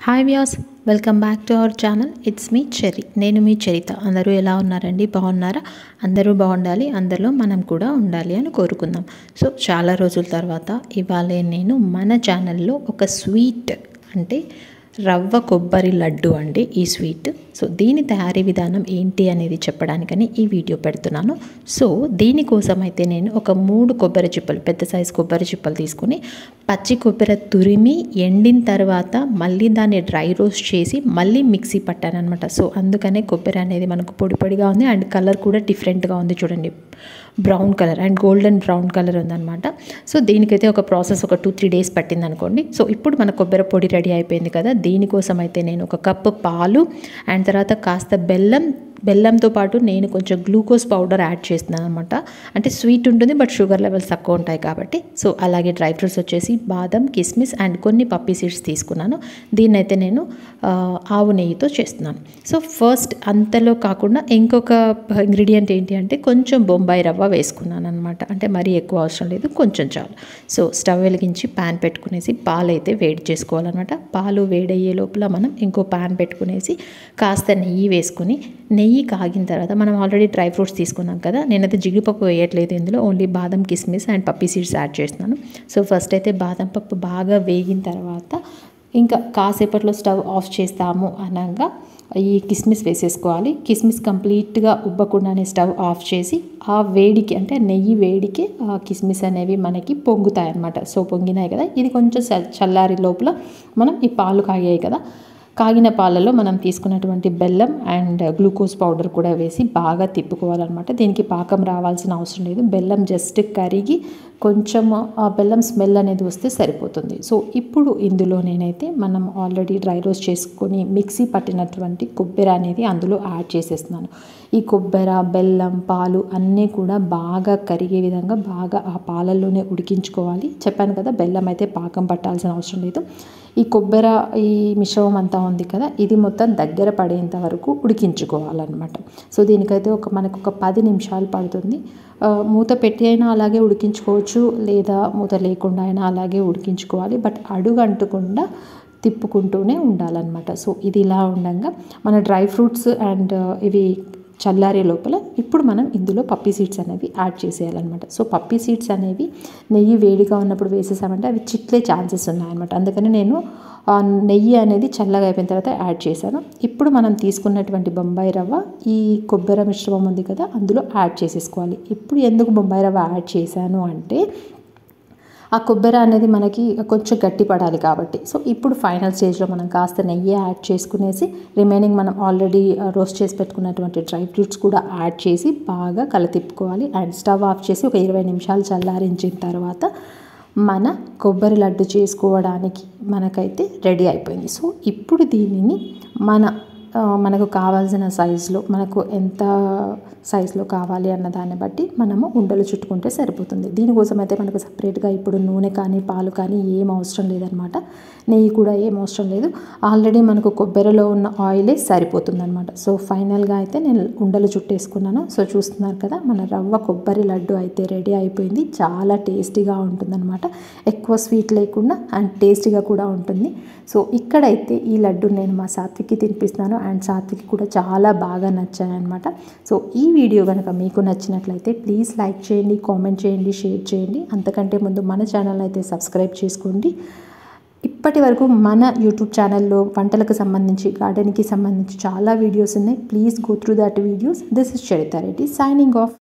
hi వ్యాస్ welcome back to our channel it's me చెరి నేను మీ చరిత అందరూ ఎలా ఉన్నారండి బాగున్నారా అందరూ బాగుండాలి అందరిలో మనం కూడా ఉండాలి అని కోరుకుందాం సో చాలా రోజుల తర్వాత ఇవాళ నేను మన ఛానల్లో ఒక స్వీట్ అంటే రవ్వ కొబ్బరి లడ్డు అండి ఈ స్వీట్ సో దీని తయారీ విధానం ఏంటి అనేది చెప్పడానికని ఈ వీడియో పెడుతున్నాను సో దీనికోసం అయితే నేను ఒక మూడు కొబ్బరి చిప్పలు పెద్ద సైజు కొబ్బరి చిప్పలు తీసుకుని పచ్చి కొబ్బరి తురిమి ఎండిన తర్వాత మళ్ళీ దాన్ని డ్రై రోస్ట్ చేసి మళ్ళీ మిక్సీ పట్టాను అనమాట సో అందుకనే కొబ్బరి అనేది మనకు పొడి పొడిగా ఉంది అండ్ కలర్ కూడా డిఫరెంట్గా ఉంది చూడండి brown colour and golden brown colour ఉందన్నమాట సో దీనికైతే ఒక ప్రాసెస్ ఒక టూ త్రీ డేస్ పట్టింది అనుకోండి సో ఇప్పుడు మన కొబ్బరి పొడి రెడీ అయిపోయింది కదా దీనికోసం అయితే నేను ఒక కప్పు పాలు అండ్ తర్వాత కాస్త బెల్లం బెల్లంతో పాటు నేను కొంచెం గ్లూకోజ్ పౌడర్ యాడ్ చేస్తున్నాను అనమాట అంటే స్వీట్ ఉంటుంది బట్ షుగర్ లెవెల్స్ తక్కువ ఉంటాయి కాబట్టి సో అలాగే డ్రై ఫ్రూట్స్ వచ్చేసి బాదం కిస్మిస్ అండ్ కొన్ని పప్పీ సీడ్స్ తీసుకున్నాను దీన్నైతే నేను ఆవు నెయ్యితో చేస్తున్నాను సో ఫస్ట్ అంతలో కాకుండా ఇంకొక ఇంగ్రీడియంట్ ఏంటి అంటే కొంచెం బొంబాయి రవ్వ వేసుకున్నాను అనమాట అంటే మరీ ఎక్కువ అవసరం లేదు కొంచెం చాలు సో స్టవ్ వెలిగించి ప్యాన్ పెట్టుకునేసి పాలు అయితే వేడి చేసుకోవాలన్నమాట పాలు వేడయ్యే లోపల మనం ఇంకో ప్యాన్ పెట్టుకునేసి కాస్త నెయ్యి వేసుకుని నెయ్యి కాగిన తర్వాత మనం ఆల్రెడీ డ్రై ఫ్రూట్స్ తీసుకున్నాం కదా నేనైతే జిడిపప్పు వేయట్లేదు ఇందులో ఓన్లీ బాదం కిస్మిస్ అండ్ పప్పీ సీడ్స్ యాడ్ చేస్తున్నాను సో ఫస్ట్ అయితే బాదం పప్పు బాగా వేగిన తర్వాత ఇంకా కాసేపట్లో స్టవ్ ఆఫ్ చేస్తాము అనగా ఈ కిస్మిస్ వేసేసుకోవాలి కిస్మిస్ కంప్లీట్గా ఉబ్బకుండానే స్టవ్ ఆఫ్ చేసి ఆ వేడికి అంటే నెయ్యి వేడికి ఆ కిస్మిస్ అనేవి మనకి పొంగుతాయి అన్నమాట సో పొంగినాయి కదా ఇది కొంచెం చల్లారి లోపల మనం ఈ పాలు కాగాయి కదా కాగిన పాలలో మనం తీసుకున్నటువంటి బెల్లం అండ్ గ్లూకోజ్ పౌడర్ కూడా వేసి బాగా తిప్పుకోవాలన్నమాట దీనికి పాకం రావాల్సిన అవసరం లేదు బెల్లం జస్ట్ కరిగి కొంచెం ఆ బెల్లం స్మెల్ అనేది వస్తే సరిపోతుంది సో ఇప్పుడు ఇందులో నేనైతే మనం ఆల్రెడీ డ్రై రోస్ట్ చేసుకొని మిక్సీ పట్టినటువంటి కొబ్బరి అనేది అందులో యాడ్ చేసేస్తున్నాను ఈ కొబ్బరి బెల్లం పాలు అన్నీ కూడా బాగా కరిగే విధంగా బాగా ఆ పాలల్లోనే ఉడికించుకోవాలి చెప్పాను కదా బెల్లం అయితే పాకం పట్టాల్సిన అవసరం లేదు ఈ కొబ్బరి ఈ మిశ్రమం అంతా ఉంది కదా ఇది మొత్తం దగ్గర పడేంత వరకు ఉడికించుకోవాలన్నమాట సో దీనికైతే ఒక మనకు ఒక పది నిమిషాలు పడుతుంది మూత పెట్టి అయినా అలాగే ఉడికించుకోవచ్చు లేదా మూత లేకుండా అయినా అలాగే ఉడికించుకోవాలి బట్ అడుగు అంటకుండా తిప్పుకుంటూనే ఉండాలన్నమాట సో ఇది ఇలా ఉండగా మన డ్రై ఫ్రూట్స్ అండ్ ఇవి చల్లారే లోపల ఇప్పుడు మనం ఇందులో పప్పీ సీడ్స్ అనేవి యాడ్ చేసేయాలన్నమాట సో పప్పీ సీడ్స్ అనేవి నెయ్యి వేడిగా ఉన్నప్పుడు వేసేసామంటే అవి చిట్లే ఛాన్సెస్ ఉన్నాయన్నమాట అందుకని నేను నెయ్యి అనేది చల్లగా అయిపోయిన తర్వాత యాడ్ చేశాను ఇప్పుడు మనం తీసుకున్నటువంటి బొంబాయి రవ్వ ఈ కొబ్బరి మిశ్రమం ఉంది కదా అందులో యాడ్ చేసేసుకోవాలి ఇప్పుడు ఎందుకు బొంబాయి రవ్వ యాడ్ చేశాను అంటే ఆ కొబ్బరి అనేది మనకి కొంచెం గట్టి పడాలి కాబట్టి సో ఇప్పుడు ఫైనల్ స్టేజ్లో మనం కాస్త నెయ్యి యాడ్ చేసుకునేసి రిమైనింగ్ మనం ఆల్రెడీ రోస్ట్ చేసి పెట్టుకున్నటువంటి డ్రై ఫ్రూట్స్ కూడా యాడ్ చేసి బాగా కలతిప్పుకోవాలి అండ్ స్టవ్ ఆఫ్ చేసి ఒక ఇరవై నిమిషాలు చల్లారించిన తర్వాత మన కొబ్బరి లడ్డు చేసుకోవడానికి మనకైతే రెడీ అయిపోయింది సో ఇప్పుడు దీనిని మన మనకు కావాల్సిన సైజులో మనకు ఎంత సైజులో కావాలి అన్న దాన్ని బట్టి మనము ఉండలు చుట్టుకుంటే సరిపోతుంది దీనికోసం అయితే మనకు సపరేట్గా ఇప్పుడు నూనె కానీ పాలు కానీ ఏం అవసరం లేదనమాట నెయ్యి కూడా ఏం అవసరం లేదు ఆల్రెడీ మనకు కొబ్బరిలో ఉన్న ఆయిలే సరిపోతుంది అనమాట సో ఫైనల్గా అయితే నేను ఉండలు చుట్టేసుకున్నాను సో చూస్తున్నారు కదా మన రవ్వ కొబ్బరి లడ్డు అయితే రెడీ అయిపోయింది చాలా టేస్టీగా ఉంటుందన్నమాట ఎక్కువ స్వీట్ లేకుండా అండ్ టేస్టీగా కూడా ఉంటుంది సో ఇక్కడైతే ఈ లడ్డు నేను మా సాత్విక్కి తినిపిస్తున్నాను అండ్ సాత్విక్ కూడా చాలా బాగా నచ్చాయన్నమాట సో ఈ వీడియో కనుక మీకు నచ్చినట్లయితే ప్లీజ్ లైక్ చేయండి కామెంట్ చేయండి షేర్ చేయండి అంతకంటే ముందు మన ఛానల్ అయితే సబ్స్క్రైబ్ చేసుకోండి ఇప్పటి వరకు మన యూట్యూబ్ ఛానల్లో వంటలకు సంబంధించి గార్డెన్కి సంబంధించి చాలా వీడియోస్ ఉన్నాయి please go through that videos this is Charitha Reddy signing of